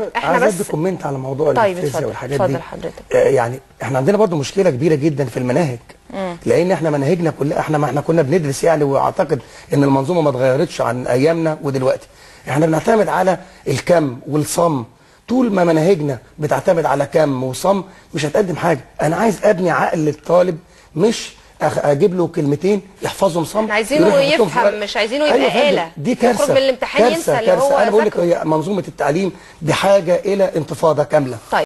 احنا عايز بس ادي كومنت على موضوع طيب الفيزياء اتفضل، والحاجات اتفضل دي حضرتك. آه، يعني احنا عندنا برضو مشكله كبيره جدا في المناهج لان احنا مناهجنا كلها احنا ما احنا كنا بندرس يعني واعتقد ان المنظومه ما اتغيرتش عن ايامنا ودلوقتي احنا بنعتمد على الكم والصم طول ما مناهجنا بتعتمد على كم وصم مش هتقدم حاجه انا عايز ابني عقل الطالب مش أخ- اجيب له كلمتين يحفظهم صم احنا عايزينه يروح يحطهم في يفهم، ورق. مش عايزينه يبقى أيوة يا فندم، آلة. دي يخرج كارثه من الامتحان كارثة، ينسى اللي كارثة. هو انا بقول لك ذاكره. هي منظومه التعليم بحاجه الى انتفاضه كامله طيب